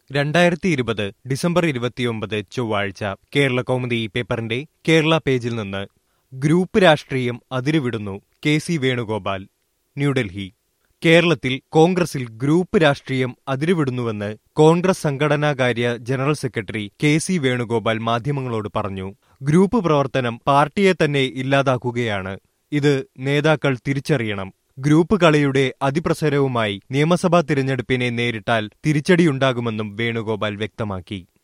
രണ്ടായിരത്തി ഇരുപത് ഡിസംബർ ഇരുപത്തിയൊമ്പത് ചൊവ്വാഴ്ച കേരള കൗമുദി പേപ്പറിന്റെ കേരള പേജിൽ നിന്ന് ഗ്രൂപ്പ് രാഷ്ട്രീയം അതിരുവിടുന്നു കെ സി വേണുഗോപാൽ ന്യൂഡൽഹി കേരളത്തിൽ കോൺഗ്രസിൽ ഗ്രൂപ്പ് രാഷ്ട്രീയം അതിരുവിടുന്നുവെന്ന് കോൺഗ്രസ് സംഘടനാകാര്യ general secretary K C Venugopal മാധ്യമങ്ങളോട് പറഞ്ഞു ഗ്രൂപ്പ് പ്രവർത്തനം പാർട്ടിയെ തന്നെ ഇല്ലാതാക്കുകയാണ് ഇത് നേതാക്കൾ തിരിച്ചറിയണം ഗ്രൂപ്പ് കളിയുടെ അതിപ്രസരവുമായി നിയമസഭാ തിരഞ്ഞെടുപ്പിനെ നേരിട്ടാൽ തിരിച്ചടിയുണ്ടാകുമെന്നും വേണുഗോപാൽ വ്യക്തമാക്കി